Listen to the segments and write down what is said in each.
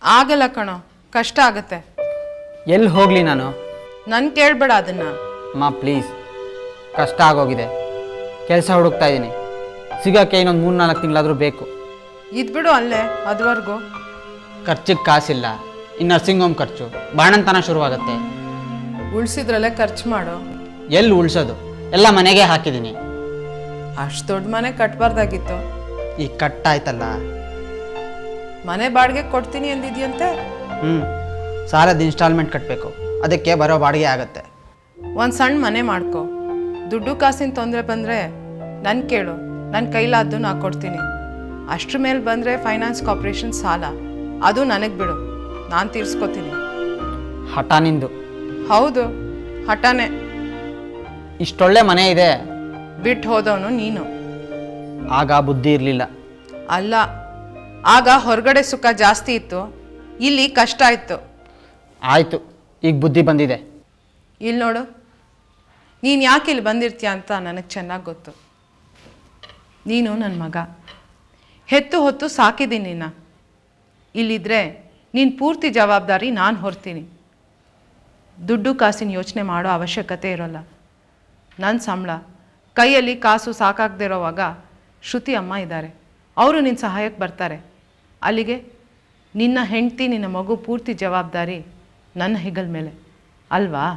ಆಗಲ್ಲ ಕಣೋ ಕಷ್ಟ ಆಗತ್ತೆ ಎಲ್ಲಿ ಹೋಗಲಿ ನಾನು ನನ್ ಕೇಳ್ಬೇಡ ಅದನ್ನ ಅಮ್ಮ ಪ್ಲೀಸ್ ಕಷ್ಟ ಆಗೋಗಿದೆ ಕೆಲಸ ಹುಡುಕ್ತಾ ಇದ್ದೀನಿ ಸಿಗೋಕ್ಕೆ ಇನ್ನೊಂದು ಮೂರು ನಾಲ್ಕು ತಿಂಗಳಾದರೂ ಬೇಕು ಇದ್ಬಿಡು ಅಲ್ಲೇ ಅದುವರೆಗೂ ಖರ್ಚಿಗೆ ಕಾಸಿಲ್ಲ ಇನ್ನು ನರ್ಸಿಂಗ್ ಹೋಮ್ ಖರ್ಚು ಬಾಣಂತನ ಶುರುವಾಗುತ್ತೆ ಉಳ್ಸಿದ್ರಲ್ಲೇ ಖರ್ಚು ಮಾಡು ಎಲ್ಲಿ ಉಳ್ಸೋದು ಎಲ್ಲ ಮನೆಗೆ ಹಾಕಿದ್ದೀನಿ ಅಷ್ಟು ದೊಡ್ಡ ಮನೆ ಕಟ್ಬಾರ್ದಾಗಿತ್ತು ಈಗ ಕಟ್ಟಾಯ್ತಲ್ಲ ಮನೆ ಬಾಡಿಗೆ ಕೊಡ್ತೀನಿ ಅಂದಿದ್ಯಂತೆ ಹ್ಞೂ ಸಾಲದ ಇನ್ಸ್ಟಾಲ್ಮೆಂಟ್ ಕಟ್ಟಬೇಕು ಅದಕ್ಕೆ ಬರೋ ಬಾಡಿಗೆ ಆಗುತ್ತೆ ಒಂದು ಸಣ್ಣ ಮನೆ ಮಾಡ್ಕೊ ದುಡ್ಡು ಕಾಸಿನ ತೊಂದರೆ ಬಂದರೆ ನನ್ನ ಕೇಳು ನನ್ನ ಕೈಲಾದ್ದು ನಾ ಕೊಡ್ತೀನಿ ಅಷ್ಟ್ರ ಮೇಲೆ ಬಂದರೆ ಫೈನಾನ್ಸ್ ಕಾರ್ಪೊರೇಷನ್ ಸಾಲ ಅದು ನನಗೆ ಬಿಡು ನಾನು ತೀರ್ಸ್ಕೊತೀನಿ ಹಠ ನಿಂದು ಹೌದು ಹಠಾನೆ ಇಷ್ಟೊಳ್ಳೆ ಮನೆ ಇದೆ ಬಿಟ್ಟು ಹೋದವನು ನೀನು ಆಗ ಬುದ್ಧಿ ಇರಲಿಲ್ಲ ಅಲ್ಲ ಆಗ ಹೊರಗಡೆ ಸುಖ ಜಾಸ್ತಿ ಇತ್ತು ಇಲ್ಲಿ ಕಷ್ಟ ಇತ್ತು ಆಯಿತು ಈಗ ಬುದ್ಧಿ ಬಂದಿದೆ ಇಲ್ಲಿ ನೋಡು ನೀನು ಯಾಕೆ ಇಲ್ಲಿ ಬಂದಿರ್ತೀಯ ಅಂತ ನನಗೆ ಚೆನ್ನಾಗಿ ಗೊತ್ತು ನೀನು ನನ್ನ ಮಗ ಹೆತ್ತು ಹೊತ್ತು ಸಾಕಿದ್ದೀನಿ ನಿನ್ನ ಇಲ್ಲಿದ್ರೆ ನೀನು ಪೂರ್ತಿ ಜವಾಬ್ದಾರಿ ನಾನು ಹೊರ್ತೀನಿ ದುಡ್ಡು ಕಾಸಿನ ಯೋಚನೆ ಮಾಡೋ ಅವಶ್ಯಕತೆ ಇರೋಲ್ಲ ನನ್ನ ಸಂಬಳ ಕೈಯಲ್ಲಿ ಕಾಸು ಸಾಕಾಗದೇ ಇರೋವಾಗ ಶ್ರುತಿ ಅಮ್ಮ ಇದ್ದಾರೆ ಅವರು ನಿನ್ನ ಸಹಾಯಕ್ಕೆ ಬರ್ತಾರೆ ಅಲ್ಲಿಗೆ ನಿನ್ನ ಹೆಂಡತಿ ನಿನ್ನ ಮಗು ಪೂರ್ತಿ ಜವಾಬ್ದಾರಿ ನನ್ನ ಹೆಗಲ ಮೇಲೆ ಅಲ್ವಾ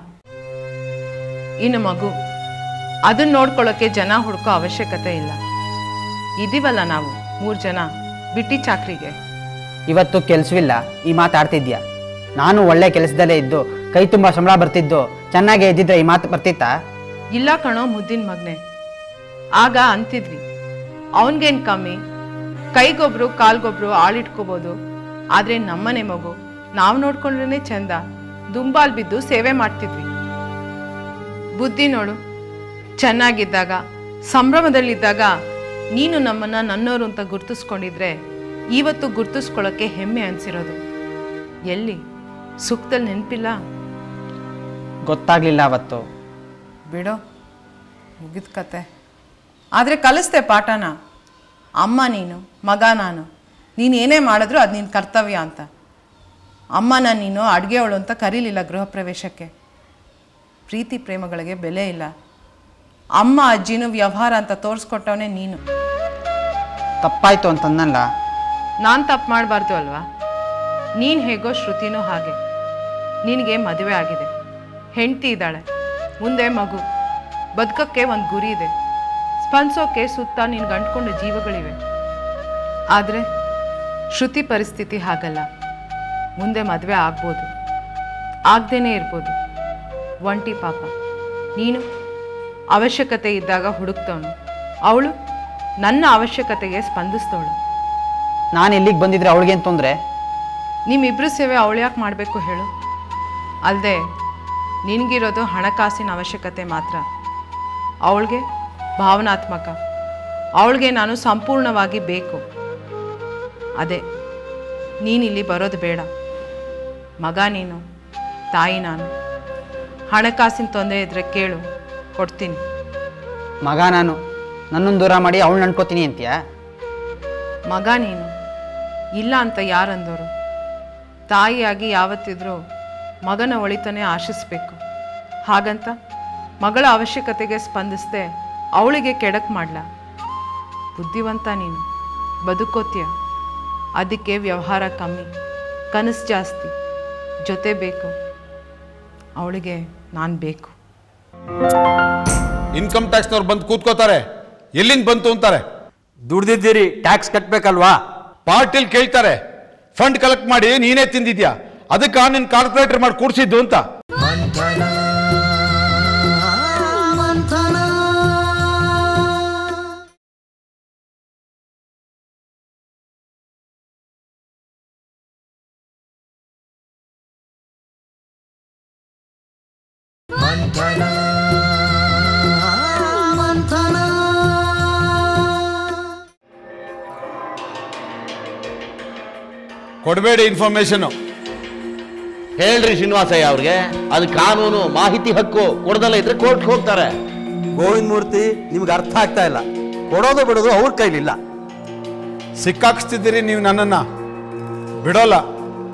ಇನ್ನು ಮಗು ಅದನ್ನ ನೋಡ್ಕೊಳ್ಳೋಕ್ಕೆ ಜನ ಹುಡ್ಕೋ ಅವಶ್ಯಕತೆ ಇಲ್ಲ ಇದೀವಲ್ಲ ನಾವು ಮೂರು ಜನ ಬಿಟ್ಟಿ ಚಾಕ್ರಿಗೆ ಇವತ್ತು ಕೆಲಸವಿಲ್ಲ ಈ ಮಾತಾಡ್ತಿದ್ಯಾ ನಾನು ಒಳ್ಳೆ ಕೆಲಸದಲ್ಲೇ ಇದ್ದು ಕೈ ತುಂಬ ಸಂಬಳ ಬರ್ತಿದ್ದು ಚೆನ್ನಾಗೇ ಇದ್ದಿದ್ರೆ ಈ ಮಾತು ಬರ್ತಿತ್ತಾ ಇಲ್ಲ ಕಣೋ ಮುದ್ದಿನ ಮಗನೆ ಆಗ ಅಂತಿದ್ವಿ ಅವನಿಗೇನು ಕಮ್ಮಿ ಕೈಗೊಬ್ರು ಕಾಲ್ಗೊಬ್ರು ಆಳಿಟ್ಕೋಬೋದು ಆದರೆ ನಮ್ಮನೆ ಮಗು ನಾವು ನೋಡ್ಕೊಂಡ್ರೇ ಚಂದ ದುಂಬಾಲ್ ಬಿದ್ದು ಸೇವೆ ಮಾಡ್ತಿದ್ವಿ ಬುದ್ಧಿ ನೋಡು ಚೆನ್ನಾಗಿದ್ದಾಗ ಸಂಭ್ರಮದಲ್ಲಿದ್ದಾಗ ನೀನು ನಮ್ಮನ್ನ ನನ್ನೋರು ಅಂತ ಗುರ್ತಿಸ್ಕೊಂಡಿದ್ರೆ ಇವತ್ತು ಗುರ್ತಿಸ್ಕೊಳ್ಳೋಕ್ಕೆ ಹೆಮ್ಮೆ ಅನ್ಸಿರೋದು ಎಲ್ಲಿ ಸುಖದಲ್ಲಿ ನೆನಪಿಲ್ಲ ಗೊತ್ತಾಗ್ಲಿಲ್ಲ ಅವತ್ತು ಬಿಡೋ ಮುಗಿದ ಕತೆ ಆದರೆ ಕಲಿಸ್ದೆ ಪಾಠನ ಅಮ್ಮ ನೀನು ಮಗ ನಾನು ನೀನು ಏನೇ ಮಾಡಿದ್ರು ಅದು ನಿನ್ನ ಕರ್ತವ್ಯ ಅಂತ ಅಮ್ಮನ ನೀನು ಅಡುಗೆಯವಳು ಅಂತ ಕರೀಲಿಲ್ಲ ಗೃಹ ಪ್ರವೇಶಕ್ಕೆ ಪ್ರೀತಿ ಪ್ರೇಮಗಳಿಗೆ ಬೆಲೆ ಇಲ್ಲ ಅಮ್ಮ ಅಜ್ಜಿನೂ ವ್ಯವಹಾರ ಅಂತ ತೋರಿಸ್ಕೊಟ್ಟವನೇ ನೀನು ತಪ್ಪಾಯ್ತು ಅಂತಂದಲ್ಲ ನಾನು ತಪ್ಪು ಮಾಡಬಾರ್ದು ಅಲ್ವಾ ನೀನು ಹೇಗೋ ಶ್ರುತಿನೂ ಹಾಗೆ ನಿನಗೆ ಮದುವೆ ಆಗಿದೆ ಹೆಂಡತಿ ಇದ್ದಾಳೆ ಮುಂದೆ ಮಗು ಬದುಕಕ್ಕೆ ಒಂದು ಗುರಿ ಇದೆ ಸ್ಪಂದಿಸೋಕೆ ಸುತ್ತ ನೀನು ಗಂಟ್ಕೊಂಡು ಜೀವಗಳಿವೆ ಆದರೆ ಶ್ರುತಿ ಪರಿಸ್ಥಿತಿ ಹಾಗಲ್ಲ ಮುಂದೆ ಮದುವೆ ಆಗ್ಬೋದು ಆಗ್ದೇನೇ ಇರ್ಬೋದು ಒಂಟಿ ಪಾಪ ನೀನು ಅವಶ್ಯಕತೆ ಇದ್ದಾಗ ಹುಡುಕ್ತವನು ಅವಳು ನನ್ನ ಅವಶ್ಯಕತೆಗೆ ಸ್ಪಂದಿಸ್ತವಳು ನಾನು ಇಲ್ಲಿಗೆ ಬಂದಿದ್ರೆ ಅವಳಿಗೇನು ತೊಂದರೆ ನಿಮ್ಮಿಬ್ಬರು ಸೇವೆ ಅವಳು ಯಾಕೆ ಮಾಡಬೇಕು ಹೇಳು ಅಲ್ಲದೆ ನಿನಗಿರೋದು ಹಣಕಾಸಿನ ಅವಶ್ಯಕತೆ ಮಾತ್ರ ಅವಳಿಗೆ ಭಾವನಾತ್ಮಕ ಅವಳಿಗೆ ನಾನು ಸಂಪೂರ್ಣವಾಗಿ ಬೇಕು ಅದೇ ನೀನಿಲ್ಲಿ ಬರೋದು ಬೇಡ ಮಗ ನೀನು ತಾಯಿ ನಾನು ಹಣಕಾಸಿನ ತೊಂದರೆ ಇದ್ದರೆ ಕೇಳು ಕೊಡ್ತೀನಿ ಮಗ ನಾನು ನನ್ನನ್ನು ದೂರ ಮಾಡಿ ಅವಳು ಅನ್ಕೋತೀನಿ ಅಂತೀಯಾ ಮಗ ನೀನು ಇಲ್ಲ ಅಂತ ಯಾರಂದವರು ತಾಯಿಯಾಗಿ ಯಾವತ್ತಿದ್ರೂ ಮಗನ ಒಳಿತನೇ ಆಶಿಸ್ಬೇಕು ಹಾಗಂತ ಮಗಳ ಅವಶ್ಯಕತೆಗೆ ಸ್ಪಂದಿಸದೆ ಅವಳಿಗೆ ಕೆಡಕ್ ಮಾಡ್ಲಾ ಬುದ್ಧಿವಂತ ನೀನು ಬದುಕೋತ್ಯ ಅದಕ್ಕೆ ವ್ಯವಹಾರ ಕಮ್ಮಿ ಕನಸು ಜಾಸ್ತಿ ಜೊತೆ ಬೇಕು ಅವಳಿಗೆ ನಾನು ಬೇಕು ಇನ್ಕಮ್ ಟ್ಯಾಕ್ಸ್ನವ್ರು ಬಂದು ಕೂತ್ಕೋತಾರೆ ಎಲ್ಲಿಂದ ಬಂತು ಅಂತಾರೆ ದುಡ್ದಿದ್ದೀರಿ ಟ್ಯಾಕ್ಸ್ ಕಟ್ಬೇಕಲ್ವಾ ಪಾರ್ಟಿಲ್ ಕೇಳ್ತಾರೆ ಫಂಡ್ ಕಲೆಕ್ಟ್ ಮಾಡಿ ನೀನೇ ತಿಂದಿದ್ಯಾ ಅದಕ್ಕೆ ನಿನ್ ಕಾರ್ಪೊರೇಟರ್ ಮಾಡಿ ಕೂಡ್ಸಿದ್ದು ಅಂತ ಕೊಡಬೇಡಿ ಇನ್ಫಾರ್ಮೇಶನ್ ಹೇಳ್ರಿ ಶ್ರೀನಿವಾಸಯ್ಯ ಅವ್ರಿಗೆ ಅದು ಕಾನೂನು ಮಾಹಿತಿ ಹಕ್ಕು ಕೊಡದಲ್ಲ ಇದ್ರೆ ಕೋರ್ಟ್ಗೆ ಹೋಗ್ತಾರೆ ಗೋವಿಂದ ಮೂರ್ತಿ ನಿಮ್ಗೆ ಅರ್ಥ ಆಗ್ತಾ ಇಲ್ಲ ಕೊಡೋದು ಬಿಡೋದು ಅವ್ರ ಕೈಲಿಲ್ಲ ಸಿಕ್ಕಾಕ್ಸ್ತಿದ್ದೀರಿ ನೀವು ನನ್ನನ್ನ ಬಿಡೋಲ್ಲ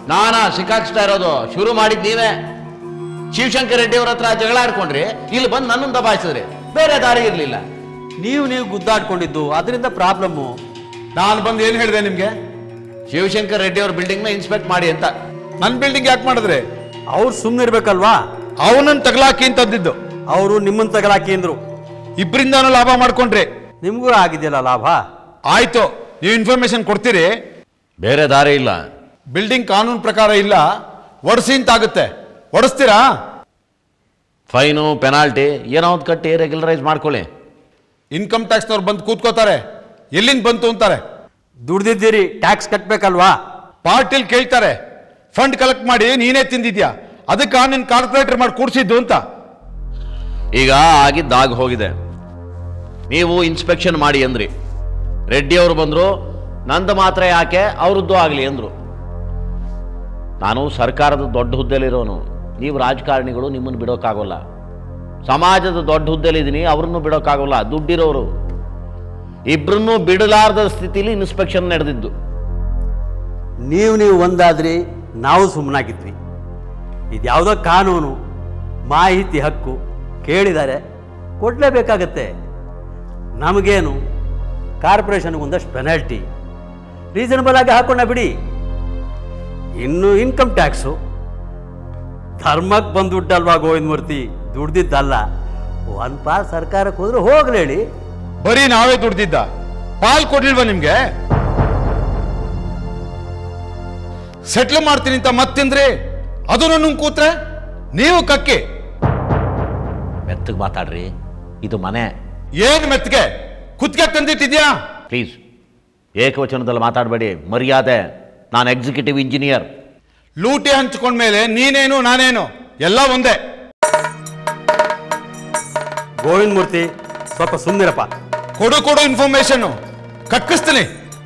ನಾನಾ ಸಿಕ್ಕಾಕ್ಸ್ತಾ ಇರೋದು ಶುರು ಮಾಡಿದ್ ನೀವೇ ಶಿವಶಂಕರ್ ರೆಡ್ಡಿ ಅವ್ರ ಹತ್ರ ಜಗಳ ಆಡ್ಕೊಂಡ್ರಿ ಇಲ್ಲಿ ಬಂದು ನನ್ನನ್ನು ದಬಾಯಿಸಿದ್ರಿ ಬೇರೆ ದಾರಿ ಇರ್ಲಿಲ್ಲ ನೀವು ನೀವು ಗುದ್ದಾಡ್ಕೊಂಡಿದ್ದು ಅದರಿಂದ ಪ್ರಾಬ್ಲಮ್ಮು ನಾನು ಬಂದು ಏನು ಹೇಳಿದೆ ನಿಮ್ಗೆ ಶಿವಶಂಕರ್ ರೆಡ್ಡಿ ಅವ್ರ ಬಿಲ್ಡಿಂಗ್ ನ ಇನ್ಸ್ಪೆಕ್ಟ್ ಮಾಡಿ ಅಂತ ನನ್ನ ಬಿಲ್ಡಿಂಗ್ ಯಾಕೆ ಮಾಡಿದ್ರೆ ಅವ್ರು ಸುಮ್ಮನೆ ಇರ್ಬೇಕಲ್ವಾ ಅವನನ್ನ ತಗಲಾಕಿ ಅಂತಂದಿದ್ದು ಅವರು ನಿಮ್ಮನ್ನ ತಗಲಾಕಿ ಅಂದ್ರು ಇಬ್ಬರಿಂದಾನು ಲಾಭ ಮಾಡ್ಕೊಂಡ್ರಿ ನಿಮಗೂ ಆಗಿದೆಯಲ್ಲ ಲಾಭ ಆಯ್ತು ನೀವು ಇನ್ಫಾರ್ಮೇಶನ್ ಕೊಡ್ತೀರಿ ಬೇರೆ ದಾರಿ ಇಲ್ಲ ಬಿಲ್ಡಿಂಗ್ ಕಾನೂನು ಪ್ರಕಾರ ಇಲ್ಲ ಒಡಿಸಿ ಅಂತಾಗುತ್ತೆ ಒಡಿಸ್ತೀರಾ ಫೈನು ಪೆನಾಲ್ಟಿ ಏನೋ ಒಂದು ಕಟ್ಟಿ ರೆಗ್ಯುಲರೈಸ್ ಮಾಡ್ಕೊಳ್ಳಿ ಇನ್ಕಮ್ ಟ್ಯಾಕ್ಸ್ನವ್ರು ಬಂದು ಕೂತ್ಕೋತಾರೆ ಎಲ್ಲಿಂದ ಬಂತು ಅಂತಾರೆ ದುಡ್ದಿದ್ದೀರಿ ಟ್ಯಾಕ್ಸ್ ಕಟ್ಬೇಕಲ್ವಾ ಪಾರ್ಟಿಲ್ ಕೇಳ್ತಾರೆ ಫಂಡ್ ಕಲೆಕ್ಟ್ ಮಾಡಿ ನೀನೇ ತಿಂದಿದ್ಯಾ ಅದಕ್ಕೆ ನಿನ್ ಕಾರ್ಪೊರೇಟರ್ ಮಾಡಿ ಕೂಡ್ಸಿದ್ದು ಅಂತ ಈಗ ಆಗಿದ್ದಾಗ ಹೋಗಿದೆ ನೀವು ಇನ್ಸ್ಪೆಕ್ಷನ್ ಮಾಡಿ ಅಂದ್ರಿ ರೆಡ್ಡಿ ಅವರು ಬಂದರು ನಂದು ಮಾತ್ರ ಯಾಕೆ ಅವ್ರದ್ದು ಆಗಲಿ ಅಂದರು ನಾನು ಸರ್ಕಾರದ ದೊಡ್ಡ ಹುದ್ದೆಲಿರೋನು ನೀವು ರಾಜಕಾರಣಿಗಳು ನಿಮ್ಮನ್ನು ಬಿಡೋಕ್ಕಾಗೋಲ್ಲ ಸಮಾಜದ ದೊಡ್ಡ ಹುದ್ದೆಲಿದ್ದೀನಿ ಅವ್ರನ್ನೂ ಬಿಡೋಕ್ಕಾಗೋಲ್ಲ ದುಡ್ಡಿರೋರು ಇಬ್ಬರನ್ನೂ ಬಿಡಲಾರದ ಸ್ಥಿತಿಲಿ ಇನ್ಸ್ಪೆಕ್ಷನ್ ನಡೆದಿದ್ದು ನೀವು ನೀವು ಒಂದಾದ್ರಿ ನಾವು ಸುಮ್ಮನಾಗಿದ್ವಿ ಇದ್ಯಾವುದೋ ಕಾನೂನು ಮಾಹಿತಿ ಹಕ್ಕು ಕೇಳಿದ್ದಾರೆ ಕೊಡಲೇಬೇಕಾಗತ್ತೆ ನಮಗೇನು ಕಾರ್ಪೊರೇಷನ್ಗೆ ಒಂದಷ್ಟು ಪೆನಾಲ್ಟಿ ರೀಸನಬಲ್ ಆಗಿ ಹಾಕೊಂಡ ಬಿಡಿ ಇನ್ನು ಇನ್ಕಮ್ ಟ್ಯಾಕ್ಸು ಧರ್ಮಕ್ಕೆ ಬಂದು ದುಡ್ಡಲ್ವಾ ಗೋವಿಂದ ಮೂರ್ತಿ ದುಡ್ದಿದ್ದಲ್ಲ ಒಂದು ಪಾಲ್ ಸರ್ಕಾರಕ್ಕೆ ಹೋದ್ರೆ ಹೋಗ್ಲಿ ಹೇಳಿ ಬರೀ ನಾವೇ ದುಡ್ದಿದ್ದ ಪಾಲ್ ಕೊಡ್ಲಿಲ್ವಾ ನಿಮ್ಗೆ ಸೆಟ್ಲ್ ಮಾಡ್ತೀನಿ ಅಂತ ಮತ್ತಿಂದ್ರಿ ಅದನ್ನು ನುಂಗ್ ಕೂತ್ರೆ ನೀವು ಕಕ್ಕಿ ಮೆತ್ತಗೆ ಮಾತಾಡ್ರಿ ಇದು ಮನೆ ಏನ್ ಮೆತ್ಗೆ ಕುತ್ಗೆ ತಂದಿಟ್ಟಿದ್ಯಾ ಪ್ಲೀಸ್ ಏಕವಚನದಲ್ಲಿ ಮಾತಾಡಬೇಡಿ ಮರ್ಯಾದೆ ನಾನು ಎಕ್ಸಿಕ್ಯೂಟಿವ್ ಇಂಜಿನಿಯರ್ ಲೂಟಿ ಹಂಚ್ಕೊಂಡ್ಮೇಲೆ ನೀನೇನು ನಾನೇನು ಎಲ್ಲ ಒಂದೇ ಗೋವಿಂದ ಮೂರ್ತಿ ಸ್ವಲ್ಪ ಸುಮ್ಮನಿರಪ್ಪ ಕೊಡು ಕೊಡು ಇನ್ಫಾರ್ಮೇಶನ್ ಕಕ್ಕಿಸ್ತೀನಿ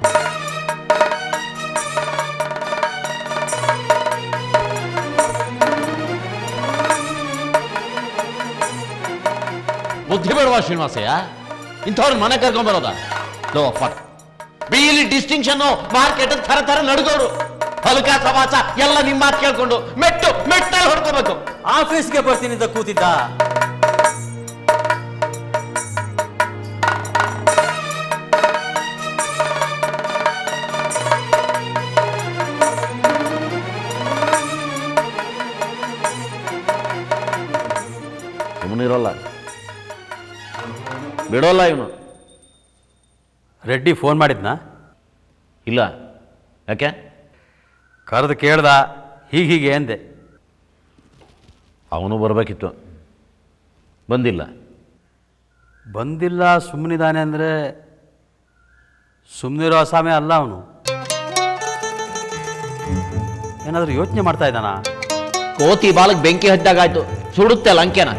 ಬುದ್ಧಿ ಬೇಡವಾ ಶ್ರೀನಿವಾಸಯ್ಯ ಇಂಥವ್ರ ಮನೆ ಕರ್ಕೊಂಡ್ಬರೋದ ಲೋ ಫಟ್ ಬಿಲಿ ಡಿಸ್ಟಿಂಕ್ಷನ್ ಮಾರ್ಕೆಟ್ ಥರ ಥರ ನಡ್ಗೋರು ಹಲಕ ಸಮಾಸ ಎಲ್ಲ ನಿಮ್ಮ ಮಾತು ಕೇಳ್ಕೊಂಡು ಮೆಟ್ಟು ಮೆಟ್ಟಲ್ಲಿ ಹೊಡ್ಕೋಬೇಕು ಆಫೀಸ್ಗೆ ಬರ್ತೀನಿ ಅಂತ ಕೂತಿದ್ದ ಸುಮ್ಮನಿರೋಲ್ಲ ಬಿಡೋಲ್ಲ ಇವನು ರೆಡ್ಡಿ ಫೋನ್ ಮಾಡಿದ್ನಾ ಇಲ್ಲ ಯಾಕೆ ಕರೆದು ಕೇಳ್ದ ಹೀಗೆ ಹೀಗೆ ಅಂದೆ ಅವನು ಬರಬೇಕಿತ್ತು ಬಂದಿಲ್ಲ ಬಂದಿಲ್ಲ ಸುಮ್ಮನಿದ್ದಾನೆ ಅಂದರೆ ಸುಮ್ಮನಿರೋ ಅಸಾಮೆ ಅಲ್ಲ ಅವನು ಏನಾದರೂ ಯೋಚನೆ ಮಾಡ್ತಾ ಇದ್ದಾನಾ ಕೋತಿ ಬಾಲಕ್ ಬೆಂಕಿ ಹಚ್ಚಾಗಾಯ್ತು ಸುಡುತ್ತೆ ಲಂಕೆನ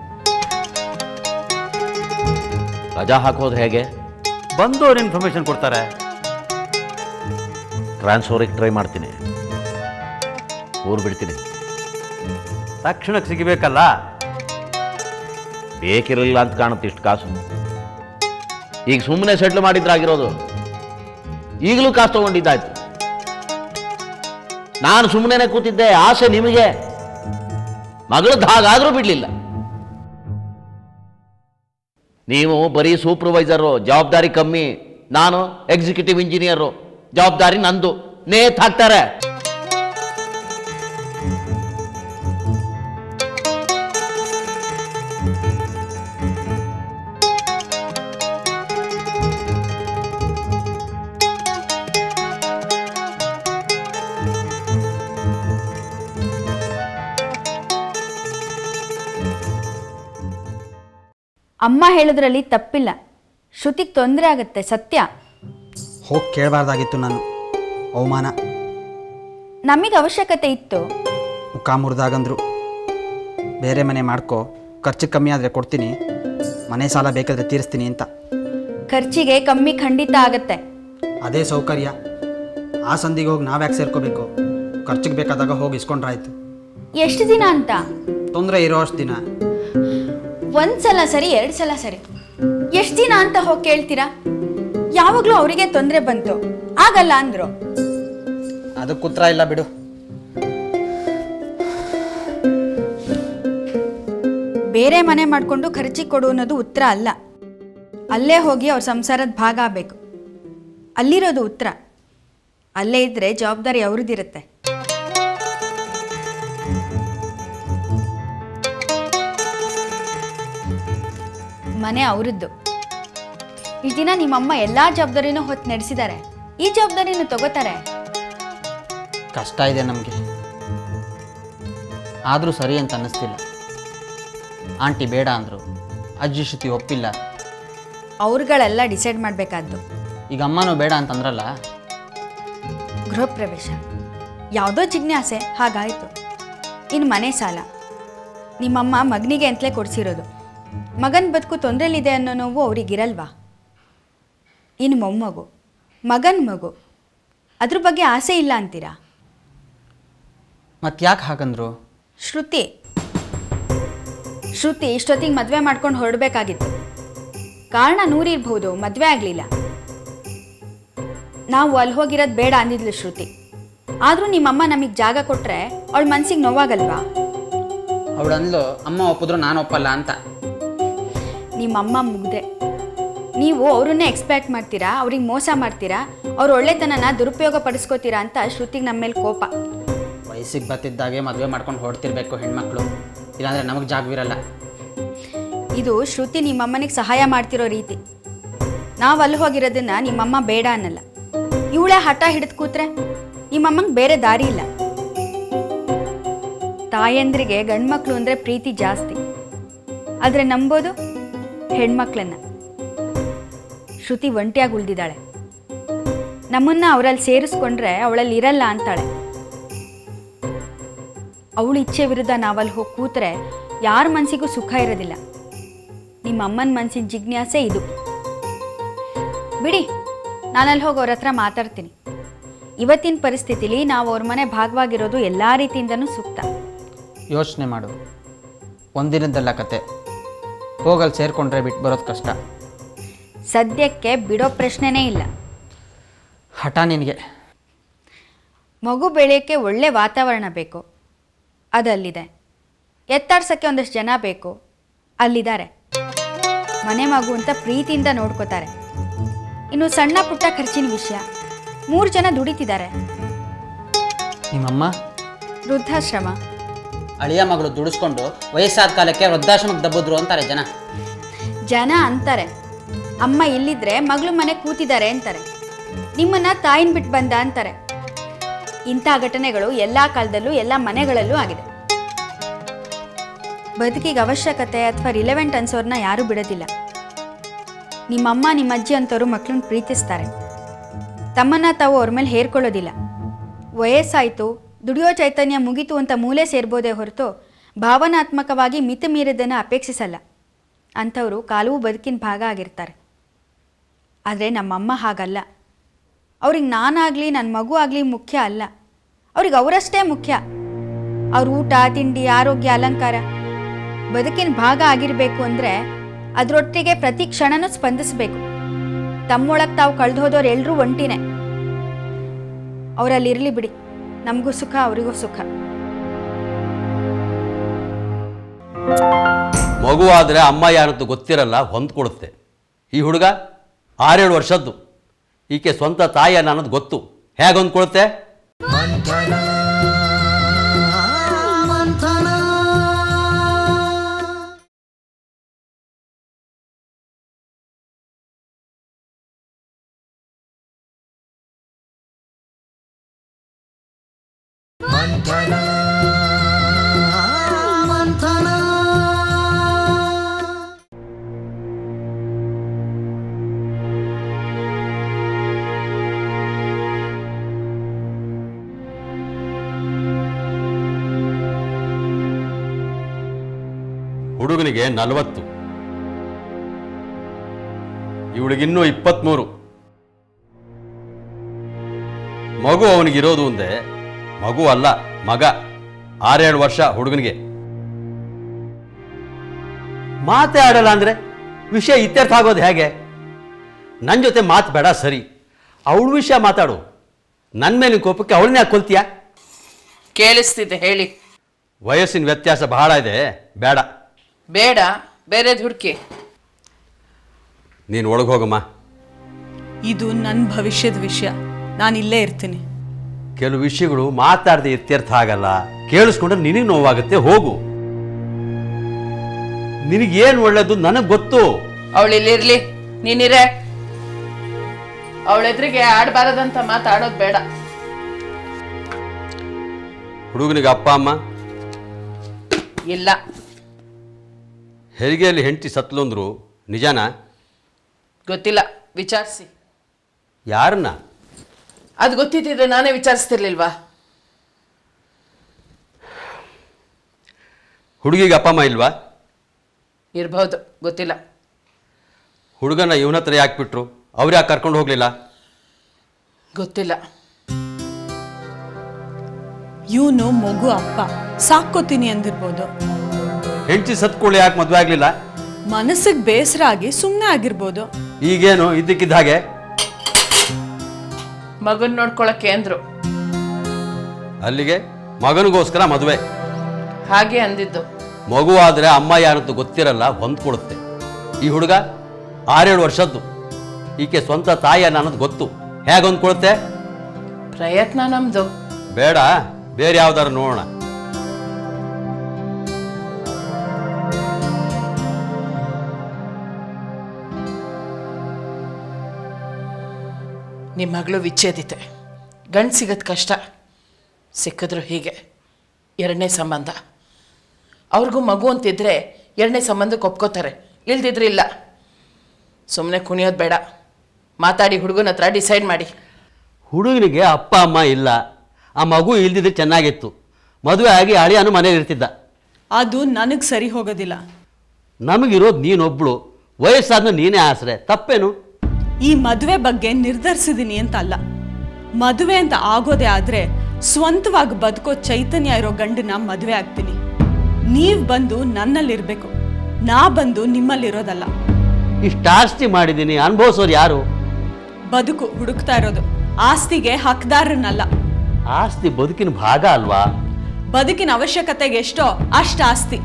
ರಜಾ ಹಾಕೋದು ಹೇಗೆ ಬಂದವ್ರು ಇನ್ಫಾರ್ಮೇಶನ್ ಕೊಡ್ತಾರೆ ಟ್ರಾನ್ಸ್ಫರಿಗೆ ಟ್ರೈ ಮಾಡ್ತೀನಿ ಊರು ಬಿಡ್ತೀನಿ ತಕ್ಷಣಕ್ಕೆ ಸಿಗಬೇಕಲ್ಲ ಬೇಕಿರಲಿಲ್ಲ ಅಂತ ಕಾಣುತ್ತೆ ಇಷ್ಟು ಕಾಸು ಈಗ ಸುಮ್ಮನೆ ಸೆಟ್ಲ್ ಮಾಡಿದ್ರಾಗಿರೋದು ಈಗಲೂ ಕಾಸು ತಗೊಂಡಿದ್ದಾಯ್ತು ನಾನು ಸುಮ್ಮನೆ ಕೂತಿದ್ದೆ ಆಸೆ ನಿಮಗೆ ಮಗಳದ್ದು ಹಾಗಾದ್ರೂ ಬಿಡ್ಲಿಲ್ಲ ನೀವು ಬರೀ ಸೂಪರ್ವೈಸರು ಜವಾಬ್ದಾರಿ ಕಮ್ಮಿ ನಾನು ಎಕ್ಸಿಕ್ಯೂಟಿವ್ ಇಂಜಿನಿಯರು ಜವಾಬ್ದಾರಿ ನಂದು ನೇತ್ ಹಾಕ್ತಾರೆ ಅಮ್ಮ ಹೇಳೋದ್ರಲ್ಲಿ ತಪ್ಪಿಲ್ಲ ಶ್ರುತಿಗೆ ತೊಂದರೆ ಆಗುತ್ತೆ ಸತ್ಯ ಹೋಗಿ ಕೇಳಬಾರ್ದಾಗಿತ್ತು ನಾನು ಅವಮಾನ ನಮಗೆ ಅವಶ್ಯಕತೆ ಇತ್ತು ಮುಖ ಮುರಿದಾಗಂದ್ರು ಬೇರೆ ಮನೆ ಮಾಡ್ಕೊ ಖರ್ಚು ಕಮ್ಮಿ ಆದರೆ ಕೊಡ್ತೀನಿ ಮನೆ ಸಾಲ ಬೇಕಾದರೆ ತೀರಿಸ್ತೀನಿ ಅಂತ ಖರ್ಚಿಗೆ ಕಮ್ಮಿ ಖಂಡಿತ ಆಗತ್ತೆ ಅದೇ ಸೌಕರ್ಯ ಆ ಸಂದಿಗೆ ಹೋಗಿ ನಾವ್ಯಾಕೆ ಸೇರ್ಕೋಬೇಕು ಖರ್ಚಿಗೆ ಬೇಕಾದಾಗ ಹೋಗಿ ಇಸ್ಕೊಂಡ್ರಾಯ್ತು ಎಷ್ಟು ದಿನ ಅಂತ ತೊಂದರೆ ಇರೋ ಅಷ್ಟು ದಿನ ಒಂದ್ಸಲ ಸರಿ ಎರಡು ಸಲ ಸರಿ ಎಷ್ಟು ದಿನ ಅಂತ ಹೋಗಿ ಕೇಳ್ತೀರಾ ಯಾವಾಗಲೂ ಅವರಿಗೆ ತೊಂದರೆ ಬಂತು ಆಗಲ್ಲ ಅಂದ್ರು ಅದಕ್ಕೆ ಉತ್ತರ ಇಲ್ಲ ಬಿಡು ಬೇರೆ ಮನೆ ಮಾಡಿಕೊಂಡು ಖರ್ಚಿಗೆ ಕೊಡು ಅನ್ನೋದು ಉತ್ತರ ಅಲ್ಲ ಅಲ್ಲೇ ಹೋಗಿ ಅವ್ರ ಸಂಸಾರದ ಭಾಗ ಆಗಬೇಕು ಅಲ್ಲಿರೋದು ಉತ್ತರ ಅಲ್ಲೇ ಇದ್ದರೆ ಜವಾಬ್ದಾರಿ ಅವ್ರದ್ದಿರುತ್ತೆ ಮನೆ ಅವರದ್ದು ಈ ದಿನ ನಿಮ್ಮಮ್ಮ ಎಲ್ಲ ಜವಾಬ್ದಾರಿನೂ ಹೊತ್ತು ನಡೆಸಿದ್ದಾರೆ ಈ ಜವಾಬ್ದಾರಿನೂ ತಗೋತಾರೆ ಕಷ್ಟ ಇದೆ ನಮಗೆ ಆದರೂ ಸರಿ ಅಂತ ಅನ್ನಿಸ್ತಿಲ್ಲ ಆಂಟಿ ಬೇಡ ಅಂದರು ಅಜ್ಜಿ ಶ್ರುತಿ ಒಪ್ಪಿಲ್ಲ ಅವ್ರುಗಳೆಲ್ಲ ಡಿಸೈಡ್ ಮಾಡಬೇಕಾದ್ದು ಈಗ ಅಮ್ಮನೂ ಬೇಡ ಅಂತಂದ್ರಲ್ಲ ಗೃಹ ಪ್ರವೇಶ ಯಾವುದೋ ಜಿಜ್ಞಾಸೆ ಹಾಗಾಯಿತು ಇನ್ನು ಮನೆ ಸಾಲ ನಿಮ್ಮಮ್ಮ ಮಗನಿಗೆ ಅಂತಲೇ ಕೊಡಿಸಿರೋದು ಮಗನ ಬದುಕು ತೊಂದರೆಲಿದೆ ಅನ್ನೋ ನೋವು ಅವ್ರಿಗಿರಲ್ವಾ ಇನ್ನು ಮೊಮ್ಮಗು ಮಗನ ಮಗು ಅದ್ರ ಬಗ್ಗೆ ಆಸೆ ಇಲ್ಲ ಅಂತೀರಾ ಮತ್ತೆ ಯಾಕೆ ಹಾಗಂದ್ರು ಶ್ರುತಿ ಶ್ರುತಿ ಇಷ್ಟೊತ್ತಿಗೆ ಮದುವೆ ಮಾಡ್ಕೊಂಡು ಹೊರಡಬೇಕಾಗಿತ್ತು ಕಾರಣ ನೂರಿರ್ಬೋದು ಮದುವೆ ಆಗಲಿಲ್ಲ ನಾವು ಅಲ್ಲಿ ಹೋಗಿರೋದು ಬೇಡ ಅಂದಿದ್ಲು ಶ್ರುತಿ ಆದರೂ ನಿಮ್ಮಮ್ಮ ನಮಗೆ ಜಾಗ ಕೊಟ್ಟರೆ ಅವಳ ಮನ್ಸಿಗೆ ನೋವಾಗಲ್ವಾ ಅವಳು ಅಂದ್ಲು ಅಮ್ಮ ಒಪ್ಪಿದ್ರು ನಾನು ಒಪ್ಪಲ್ಲ ಅಂತ ನಿಮ್ಮಮ್ಮ ಮುಗ್ದೆ ನೀವು ಅವ್ರನ್ನೇ ಎಕ್ಸ್ಪೆಕ್ಟ್ ಮಾಡ್ತೀರಾ ಅವ್ರಿಗೆ ಮೋಸ ಮಾಡ್ತೀರಾ ಅವ್ರ ಒಳ್ಳೆತನನ ದುರುಪಯೋಗ ಪಡಿಸ್ಕೋತೀರಾ ಅಂತ ಶ್ರುತಿಗೆ ನಮ್ಮ ಮೇಲೆ ಕೋಪ ವಯಸ್ಸಿಗೆ ಬರ್ತಿದ್ದಾಗೆ ಮದುವೆ ಮಾಡ್ಕೊಂಡು ಹೊಡ್ತಿರ್ಬೇಕು ಹೆಣ್ಮಕ್ಳು ಇಲ್ಲಾಂದರೆ ನಮಗೆ ಜಾಗವಿರಲ್ಲ ಇದು ಶ್ರುತಿ ನಿಮ್ಮಮ್ಮನಿಗೆ ಸಹಾಯ ಮಾಡ್ತಿರೋ ರೀತಿ ನಾವು ಅಲ್ಲಿ ಹೋಗಿರೋದನ್ನ ನಿಮ್ಮಮ್ಮ ಬೇಡ ಅನ್ನಲ್ಲ ಇವಳೇ ಹಠ ಹಿಡಿದು ಕೂತ್ರೆ ನಿಮ್ಮಮ್ಮಂಗೆ ಬೇರೆ ದಾರಿ ಇಲ್ಲ ತಾಯಂದ್ರಿಗೆ ಗಂಡ್ಮಕ್ಳು ಅಂದರೆ ಪ್ರೀತಿ ಜಾಸ್ತಿ ಆದರೆ ನಂಬೋದು ಹೆಣ್ಮಕ್ಳನ್ನ ಶ್ರುತಿ ಒಂಟಿಯಾಗಿ ಉಳಿದಿದ್ದಾಳೆ ನಮ್ಮನ್ನ ಅವರಲ್ಲಿ ಸೇರಿಸ್ಕೊಂಡ್ರೆ ಅವಳಲ್ಲಿ ಇರಲ್ಲ ಅಂತಾಳೆ ಅವಳ ಇಚ್ಛೆ ವಿರುದ್ಧ ನಾವಲ್ಲಿ ಹೋಗಿ ಕೂತ್ರೆ ಯಾರ ಮನಸ್ಸಿಗೂ ಸುಖ ಇರೋದಿಲ್ಲ ನಿಮ್ಮ ಅಮ್ಮನ ಮನಸ್ಸಿನ ಜಿಜ್ಞಾಸೆ ಇದು ಬಿಡಿ ನಾನಲ್ಲಿ ಹೋಗಿ ಅವ್ರ ಹತ್ರ ಮಾತಾಡ್ತೀನಿ ಇವತ್ತಿನ ಪರಿಸ್ಥಿತಿಲಿ ನಾವು ಅವ್ರ ಮನೆ ಭಾಗವಾಗಿರೋದು ಎಲ್ಲ ರೀತಿಯಿಂದನೂ ಸೂಕ್ತ ಯೋಚನೆ ಮಾಡು ಒಂದಿನದ್ದಲ್ಲ ಕತೆ ಹೋಗಲ್ಲಿ ಸೇರಿಕೊಂಡ್ರೆ ಬಿಟ್ಟು ಬರೋದು ಕಷ್ಟ ಸದ್ಯಕ್ಕೆ ಬಿಡೋ ಪ್ರಶ್ನೆನೇ ಇಲ್ಲ ಹಠ ನಿನಗೆ ಮಗು ಬೆಳೆಯೋಕ್ಕೆ ಒಳ್ಳೆ ವಾತಾವರಣ ಬೇಕು ಅದಲ್ಲಿದೆ ಎತ್ತಾಡ್ಸೋಕ್ಕೆ ಒಂದಷ್ಟು ಜನ ಬೇಕು ಅಲ್ಲಿದ್ದಾರೆ ಮನೆ ಮಗು ಅಂತ ಪ್ರೀತಿಯಿಂದ ನೋಡ್ಕೋತಾರೆ ಇನ್ನು ಸಣ್ಣ ಪುಟ್ಟ ಖರ್ಚಿನ ವಿಷಯ ಮೂರು ಜನ ದುಡಿತಿದ್ದಾರೆ ನಿಮ್ಮಮ್ಮ ವೃದ್ಧಾಶ್ರಮ ಅಳಿಯ ಮಗಳು ದುಡಿಸ್ಕೊಂಡು ವಯಸ್ಸಾದ ಕಾಲಕ್ಕೆ ವೃದ್ಧಾಶ್ರಮಕ್ಕೆ ದಬ್ಬಿದ್ರು ಅಂತಾರೆ ಜನ ಜನ ಅಂತಾರೆ ಅಮ್ಮ ಇಲ್ಲಿದ್ರೆ ಮಗಳು ಮನೆ ಕೂತಿದ್ದಾರೆ ಅಂತಾರೆ ನಿಮ್ಮನ್ನ ತಾಯಿನ ಬಿಟ್ಟು ಬಂದ ಅಂತಾರೆ ಇಂಥ ಘಟನೆಗಳು ಎಲ್ಲ ಕಾಲದಲ್ಲೂ ಎಲ್ಲ ಮನೆಗಳಲ್ಲೂ ಆಗಿದೆ ಬದುಕಿಗೆ ಅವಶ್ಯಕತೆ ಅಥವಾ ರಿಲೆವೆಂಟ್ ಅನ್ಸೋರ್ನ ಯಾರೂ ಬಿಡೋದಿಲ್ಲ ನಿಮ್ಮಮ್ಮ ನಿಮ್ಮ ಅಜ್ಜಿ ಅಂತವರು ಮಕ್ಕಳನ್ನ ಪ್ರೀತಿಸ್ತಾರೆ ತಮ್ಮನ್ನ ತಾವು ಅವ್ರ ಮೇಲೆ ಹೇರ್ಕೊಳ್ಳೋದಿಲ್ಲ ವಯಸ್ಸಾಯಿತು ದುಡಿಯೋ ಚೈತನ್ಯ ಮುಗೀತು ಅಂತ ಮೂಲೆ ಸೇರ್ಬೋದೇ ಹೊರತು ಭಾವನಾತ್ಮಕವಾಗಿ ಮಿತ ಮೀರಿದ್ದನ್ನು ಅಪೇಕ್ಷಿಸಲ್ಲ ಅಂಥವರು ಕಾಲವೂ ಬದುಕಿನ ಭಾಗ ಆಗಿರ್ತಾರೆ ಆದರೆ ನಮ್ಮಮ್ಮ ಹಾಗಲ್ಲ ಅವ್ರಿಗೆ ನಾನಾಗಲಿ ನನ್ನ ಮಗು ಆಗಲಿ ಮುಖ್ಯ ಅಲ್ಲ ಅವ್ರಿಗೆ ಅವರಷ್ಟೇ ಮುಖ್ಯ ಅವ್ರ ಊಟ ತಿಂಡಿ ಆರೋಗ್ಯ ಅಲಂಕಾರ ಬದುಕಿನ ಭಾಗ ಆಗಿರಬೇಕು ಅಂದರೆ ಅದರೊಟ್ಟಿಗೆ ಪ್ರತಿ ಕ್ಷಣನೂ ಸ್ಪಂದಿಸಬೇಕು ತಮ್ಮೊಳಗೆ ತಾವು ಕಳೆದು ಹೋದವ್ರು ಎಲ್ಲರೂ ಒಂಟಿನೇ ಅವರಲ್ಲಿ ಇರಲಿ ಬಿಡಿ ನಮಗೂ ಸುಖ ಅವರಿಗೂ ಸುಖ ಮಗು ಆದರೆ ಅಮ್ಮ ಯಾರಂತ ಗೊತ್ತಿರಲ್ಲ ಹೊಂದ್ಕೊಡುತ್ತೆ ಈ ಹುಡುಗ ಆರೇಳು ವರ್ಷದ್ದು ಈಕೆ ಸ್ವಂತ ತಾಯಿ ಅನ್ನೋದು ಗೊತ್ತು ಹೇಗೆ ಹೊಂದ್ಕೊಳುತ್ತೆ ಹುಡುಗನಿಗೆ ನಲವತ್ತು ಇವಳಿಗಿನ್ನೂ ಇಪ್ಪತ್ತ್ಮೂರು ಮಗು ಅವನಿಗಿರೋದು ಒಂದೇ ಮಗು ಅಲ್ಲ ಮಗ ಆರೇಳು ವರ್ಷ ಹುಡುಗನಿಗೆ ಮಾತೇ ಆಡಲ್ಲ ಅಂದ್ರೆ ವಿಷಯ ಇತ್ಯರ್ಥ ಆಗೋದು ಹೇಗೆ ನನ್ನ ಜೊತೆ ಮಾತು ಬೇಡ ಸರಿ ಅವಳ ವಿಷಯ ಮಾತಾಡು ನನ್ನ ಮೇಲಿನ ಕೋಪಕ್ಕೆ ಅವಳನ್ನೇ ಯಾಕೆ ಕೊಲ್ತೀಯ ಕೇಳಿಸ್ತಿದೆ ಹೇಳಿ ವಯಸ್ಸಿನ ವ್ಯತ್ಯಾಸ ಬಹಳ ಇದೆ ಬೇಡ ಬೇಡ ಬೇರೆದು ಹುಡುಕಿ ನೀನು ಒಳಗೆ ಹೋಗಮ್ಮ ಇದು ನನ್ನ ಭವಿಷ್ಯದ ವಿಷಯ ನಾನು ಇಲ್ಲೇ ಇರ್ತೀನಿ ಕೆಲವು ವಿಷಯಗಳು ಮಾತಾಡದೆ ಇತ್ಯರ್ಥ ಆಗಲ್ಲ ಕೇಳಿಸ್ಕೊಂಡ್ರೆ ನಿನಗೆ ನೋವಾಗುತ್ತೆ ಹೋಗು ನಿನಗೇನು ಒಳ್ಳೇದು ನನಗೆ ಗೊತ್ತು ಅವಳು ಇಲ್ಲಿರ್ಲಿ ನೀನಿರೇ ಅವಳ ಎದುರಿಗೆ ಆಡಬಾರದಂತ ಮಾತಾಡೋದು ಬೇಡ ಹುಡುಗನಿಗೆ ಅಪ್ಪ ಅಮ್ಮ ಇಲ್ಲ ಹೆರಿಗೆಯಲ್ಲಿ ಹೆಂಡತಿ ಸತ್ಲು ಅಂದ್ರು ನಿಜಾನ ಗೊತ್ತಿಲ್ಲ ವಿಚಾರಿಸಿ ಯಾರನ್ನ ಅದು ಗೊತ್ತಿದ್ದಿದ್ರೆ ನಾನೇ ವಿಚಾರಿಸ್ತಿರ್ಲಿಲ್ವಾ ಹುಡುಗಿಗೆ ಅಪ್ಪ ಅಮ್ಮ ಇಲ್ವಾ ಇರ್ಬಹುದು ಗೊತ್ತಿಲ್ಲ ಹುಡುಗನ ಇವನ ಹತ್ರ ಯಾಕೆ ಬಿಟ್ರು ಅವ್ರು ಯಾಕೆ ಕರ್ಕೊಂಡು ಹೋಗಲಿಲ್ಲ ಗೊತ್ತಿಲ್ಲ ಇವನು ಮಗು ಅಪ್ಪ ಸಾಕೋತೀನಿ ಅಂದಿರ್ಬೋದು ಹೆಂಡತಿ ಸತ್ಕೊಳ್ಳಿ ಯಾಕೆ ಮದುವೆ ಆಗಲಿಲ್ಲ ಮನಸ್ಸಿಗೆ ಬೇಸರ ಆಗಿ ಸುಮ್ಮನೆ ಆಗಿರ್ಬೋದು ಈಗೇನು ಇದ್ದಕ್ಕಿದ್ದ ಹಾಗೆ ಮಗನ್ ನೋಡ್ಕೊಳಕ್ಕೆ ಅಂದ್ರು ಅಲ್ಲಿಗೆ ಮಗನಿಗೋಸ್ಕರ ಮದುವೆ ಹಾಗೆ ಅಂದಿದ್ದು ಮಗು ಆದರೆ ಅಮ್ಮ ಯಾರಂತ ಗೊತ್ತಿರಲ್ಲ ಹೊಂದ್ಕೊಡುತ್ತೆ ಈ ಹುಡುಗ ಆರೇಳು ವರ್ಷದ್ದು ಈಕೆ ಸ್ವಂತ ತಾಯಿ ಅನ್ನೋದು ಗೊತ್ತು ಹೇಗೆ ಹೊಂದ್ಕೊಳುತ್ತೆ ಪ್ರಯತ್ನ ನಮ್ದು ಬೇಡ ಬೇರೆ ಯಾವ್ದಾರು ನೋಡೋಣ ನಿಮ್ಮ ಮಗಳು ವಿಚ್ಛೇದಿತೆ ಗಂಡು ಸಿಗೋದು ಕಷ್ಟ ಸಿಕ್ಕಿದ್ರು ಹೀಗೆ ಎರಡನೇ ಸಂಬಂಧ ಅವ್ರಿಗೂ ಮಗು ಅಂತಿದ್ರೆ ಎರಡನೇ ಸಂಬಂಧಕ್ಕೆ ಒಪ್ಕೋತಾರೆ ಇಲ್ದಿದ್ರೆ ಇಲ್ಲ ಸುಮ್ಮನೆ ಕುಣಿಯೋದು ಬೇಡ ಮಾತಾಡಿ ಹುಡುಗನ ಹತ್ರ ಡಿಸೈಡ್ ಮಾಡಿ ಹುಡುಗನಿಗೆ ಅಪ್ಪ ಅಮ್ಮ ಇಲ್ಲ ಆ ಮಗು ಇಲ್ದಿದ್ರೆ ಚೆನ್ನಾಗಿತ್ತು ಮದುವೆ ಆಗಿ ಅಳಿಯಾನು ಮನೇಲಿ ಇರ್ತಿದ್ದ ಅದು ನನಗೆ ಸರಿ ಹೋಗೋದಿಲ್ಲ ನಮಗಿರೋದು ನೀನೊಬ್ಳು ವಯಸ್ಸಾದ್ಮೇಲೆ ನೀನೇ ಆಸರೆ ತಪ್ಪೇನು ಈ ಮದುವೆ ಬಗ್ಗೆ ನಿರ್ಧರಿಸಿದೀನಿ ಅಂತ ಅಲ್ಲ ಮದುವೆ ಅಂತ ಆಗೋದೇ ಆದ್ರೆ ಸ್ವಂತವಾಗಿ ಬದುಕೋ ಚೈತನ್ಯ ಇರೋ ಗಂಡನ ಮದುವೆ ಆಗ್ತೀನಿ ನೀವ್ ಬಂದು ನನ್ನಲ್ಲಿರ್ಬೇಕು ನಾ ಬಂದು ನಿಮ್ಮಲ್ಲಿರೋದಲ್ಲ ಇಷ್ಟು ಆಸ್ತಿ ಮಾಡಿದ್ದೀನಿ ಅನುಭವಿಸೋರು ಯಾರು ಬದುಕು ಹುಡುಕ್ತಾ ಇರೋದು ಆಸ್ತಿಗೆ ಹಕ್ದಾರನಲ್ಲ ಆಸ್ತಿ ಬದುಕಿನ ಭಾಗ ಅಲ್ವಾ ಬದುಕಿನ ಅವಶ್ಯಕತೆಗೆ ಎಷ್ಟೋ ಅಷ್ಟ ಆಸ್ತಿ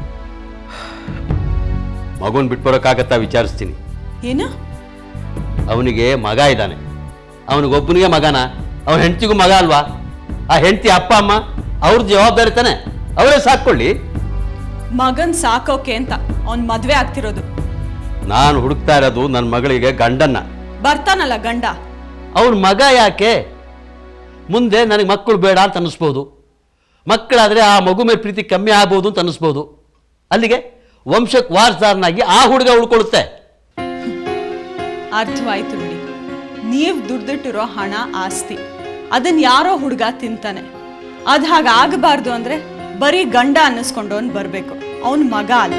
ಮಗುನ್ ಬಿಟ್ಬರೋಕ್ಕಾಗತ್ತಾ ವಿಚಾರಿಸ್ತೀನಿ ಏನು ಅವನಿಗೆ ಮಗ ಇದ್ದಾನೆ ಅವನಿಗೊಬ್ಬನಿಗೆ ಮಗನ ಅವನ ಹೆಂಡತಿಗೂ ಮಗ ಅಲ್ವಾ ಆ ಹೆಂಡತಿ ಅಪ್ಪ ಅಮ್ಮ ಅವ್ರ ಜವಾಬ್ದಾರಿ ತಾನೆ ಅವರೇ ಸಾಕೊಳ್ಳಿ ಮಗನ್ ಸಾಕೋಕೆ ಅಂತ ಅವ್ನ್ ಮದ್ವೆ ಆಗ್ತಿರೋದು ನಾನು ಹುಡುಕ್ತಾ ಇರೋದು ನನ್ನ ಮಗಳಿಗೆ ಗಂಡನ್ನ ಬರ್ತಾನಲ್ಲ ಗಂಡ ಅವನ ಮಗ ಯಾಕೆ ಮುಂದೆ ನನಗೆ ಮಕ್ಕಳು ಬೇಡ ಅಂತ ಅನ್ನಿಸ್ಬೋದು ಮಕ್ಕಳಾದರೆ ಆ ಮಗು ಮೇಲೆ ಪ್ರೀತಿ ಕಮ್ಮಿ ಆಗ್ಬೋದು ಅಂತ ಅನ್ನಿಸ್ಬೋದು ಅಲ್ಲಿಗೆ ವಂಶಕ್ಕೆ ವಾರಸಾರನಾಗಿ ಆ ಹುಡುಗ ಉಳ್ಕೊಳ್ಳುತ್ತೆ ಅರ್ಥವಾಯ್ತು ಬಿಡಿ ನೀವ್ ದುಡ್ದಿಟ್ಟಿರೋ ಹಣ ಆಸ್ತಿ ಅದನ್ನ ಯಾರೋ ಹುಡುಗ ತಿಂತಾನೆ ಅದ್ ಹಾಗೆ ಆಗಬಾರ್ದು ಅಂದ್ರೆ ಬರೀ ಗಂಡ ಅನ್ನಿಸ್ಕೊಂಡವನ್ ಬರ್ಬೇಕು ಅವನ್ ಮಗ ಅಲ್ಲ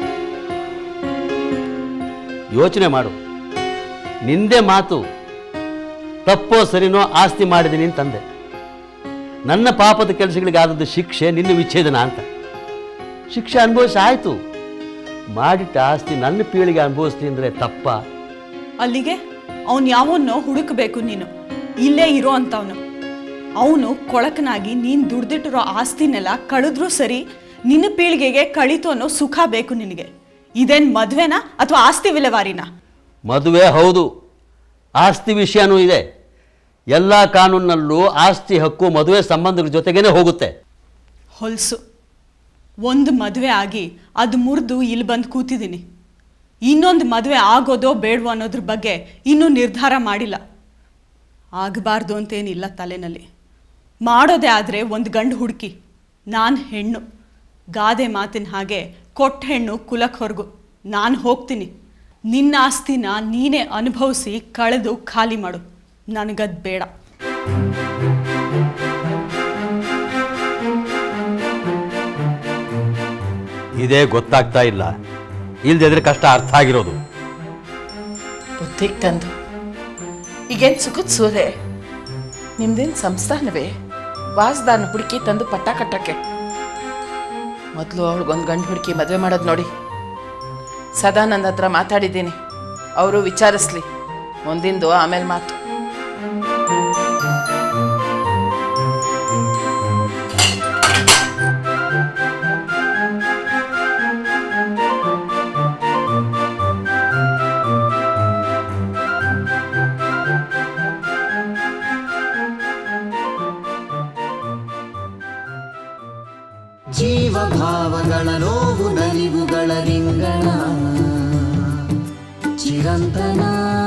ಯೋಚನೆ ಮಾಡು ನಿಂದೆ ಮಾತು ತಪ್ಪೋ ಸರಿನೋ ಆಸ್ತಿ ಮಾಡಿದ್ದೀನಿ ಅಂತಂದೆ ನನ್ನ ಪಾಪದ ಕೆಲಸಗಳಿಗಾದದ್ದು ಶಿಕ್ಷೆ ನಿನ್ನ ವಿಚ್ಛೇದನ ಅಂತ ಶಿಕ್ಷೆ ಅನುಭವಿಸಿ ಆಯ್ತು ಮಾಡಿಟ್ಟ ಆಸ್ತಿ ನನ್ನ ಪೀಳಿಗೆ ಅನುಭವಿಸ್ತೀನಿ ಅಂದರೆ ತಪ್ಪ ಅಲ್ಲಿಗೆ ಅವನ್ ಯಾವನ್ನೋ ಹುಡುಕ್ಬೇಕು ನೀನು ಇಲ್ಲೇ ಇರೋ ಅಂತವನು ಅವನು ಕೊಳಕನಾಗಿ ನೀನ್ ದುಡ್ದಿಟ್ಟಿರೋ ಆಸ್ತಿನೆಲ್ಲ ಕಳೆದ್ರೂ ಸರಿ ನಿನ್ನ ಪೀಳಿಗೆಗೆ ಕಳೀತು ಅನ್ನೋ ಸುಖ ಬೇಕು ನಿನಗೆ ಇದೇನ್ ಮದ್ವೆನಾ ಅಥವಾ ಆಸ್ತಿ ವಿಲೇವಾರಿನಾ ಮದುವೆ ಹೌದು ಆಸ್ತಿ ವಿಷಯನೂ ಇದೆ ಎಲ್ಲ ಕಾನೂನಲ್ಲೂ ಆಸ್ತಿ ಹಕ್ಕು ಮದುವೆ ಸಂಬಂಧಗಳ ಜೊತೆಗೇನೆ ಹೋಗುತ್ತೆ ಹೊಲ್ಸು ಒಂದು ಮದುವೆ ಆಗಿ ಅದು ಮುರಿದು ಇಲ್ಲಿ ಬಂದು ಕೂತಿದ್ದೀನಿ ಇನ್ನೊಂದು ಮದುವೆ ಆಗೋದೋ ಬೇಡವೋ ಅನ್ನೋದ್ರ ಬಗ್ಗೆ ಇನ್ನೂ ನಿರ್ಧಾರ ಮಾಡಿಲ್ಲ ಆಗಬಾರ್ದು ಅಂತೇನಿಲ್ಲ ತಲೆನಲ್ಲಿ ಮಾಡೋದೇ ಆದರೆ ಒಂದು ಗಂಡು ಹುಡುಕಿ ನಾನು ಹೆಣ್ಣು ಗಾದೆ ಮಾತಿನ ಹಾಗೆ ಕೊಟ್ಟ ಹೆಣ್ಣು ಕುಲಕ್ಕೆ ಹೊರಗು ನಾನು ಹೋಗ್ತೀನಿ ನಿನ್ನ ಆಸ್ತಿನ ನೀನೇ ಅನುಭವಿಸಿ ಕಳೆದು ಖಾಲಿ ಮಾಡು ನನಗದು ಬೇಡ ಇದೇ ಗೊತ್ತಾಗ್ತಾ ಇಲ್ಲ ಇಲ್ದಿದ್ರೆ ಕಷ್ಟ ಅರ್ಥ ಆಗಿರೋದು ಬುದ್ಧಿಗೆ ತಂದು ಈಗೇನು ಸುಖದ ಸೂರೆ ನಿಮ್ದೇನು ಸಂಸ್ಥಾನವೇ ವಾಸದಾನ ಹುಡುಕಿ ತಂದು ಪಟ್ಟ ಕಟ್ಟಕ್ಕೆ ಮೊದಲು ಅವಳಿಗೊಂದು ಗಂಡು ಹುಡುಕಿ ಮದುವೆ ಮಾಡೋದು ನೋಡಿ ಸದಾನಂದ ಹತ್ರ ಮಾತಾಡಿದ್ದೀನಿ ಅವರು ವಿಚಾರಿಸ್ಲಿ ಮುಂದಿಂದು ಆಮೇಲೆ ಮಾತು ಕ್ಷಣಗಳ ನೋವು ನಲಿವುಗಳ ರಿಂಗಣ ಚಿರಂತನ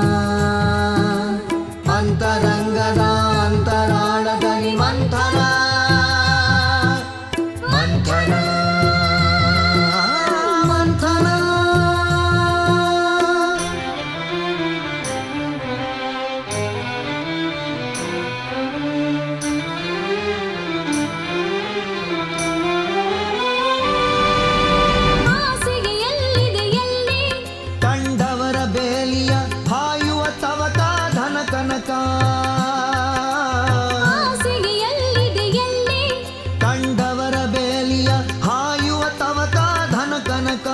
ಅಂತರಂಗದ ಅಂತರಾಳದಲ್ಲಿ ಮಂಥನ ಮಂಥನ ಮಂಥನ ಆಸೆಗೆ ಎಲ್ಲಿದೆ ಎಲ್ಲಿ ಕಂಡವರ ಬೇಲಿಯ ಹಾಯುವ ತವಕ ಧನ ಕನಕ ಆಸೆಗೆ ಎಲ್ಲಿದೆ ಎಲ್ಲಿ ಕಂಡವರ ಬೇಲಿಯ ಹಾಯುವ ತವಕ ಧನ ಕನಕ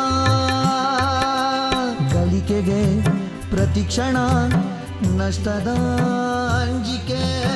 ಗಳಿಕೆಗೆ ಪ್ರತಿಕ್ಷಣ ನಷ್ಟದ ಅಂಜಿಕೆ